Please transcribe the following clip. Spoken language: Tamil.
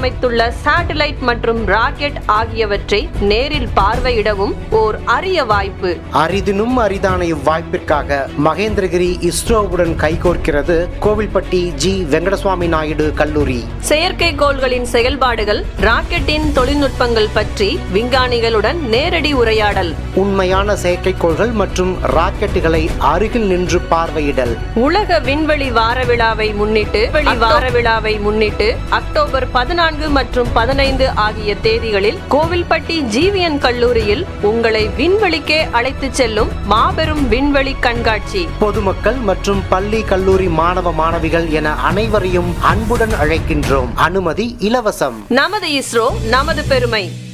வடிவமைத்துள்ள சேட்டலைட் மற்றும் ராக்கெட் ஆகியவற்றை நேரில் பார்வையிடவும் ஓர் அரிய வாய்ப்பு அரிதினும் அரிதான இவ்வாய்ப்பிற்காக மகேந்திரகிரி இஸ்ரோவுடன் கைகோர்க்கிறது கோவில்பட்டி ஜி வெங்கடசுவாமி நாயுடு கல்லூரி செயற்கைக்கோள்களின் செயல்பாடுகள் ராக்கெட்டின் தொழில்நுட்பங்கள் பற்றி விஞ்ஞானிகளுடன் நேரடி உரையாடல் உண்மையான செயற்கைக்கோள்கள் மற்றும் ராக்கெட்டுகளை அருகில் நின்று பார்வையிடல் உலக விண்வெளி வார விழாவை முன்னிட்டு வெளி வார விழாவை முன்னிட்டு அக்டோபர் பதினான்கு மற்றும் பதினைந்து ஆகிய தேதிகளில் கோவில்பட்டி ஜிவிஎன் கல்லூரியில் உங்களை விண்வெளிக்கே அழைத்துச் செல்லும் மாபெரும் விண்வெளி கண்காட்சி பொதுமக்கள் மற்றும் பள்ளி கல்லூரி மாணவ மாணவிகள் என அனைவரையும் அன்புடன் அழைக்கின்றோம் அனுமதி இலவசம் நமது இஸ்ரோ நமது பெருமை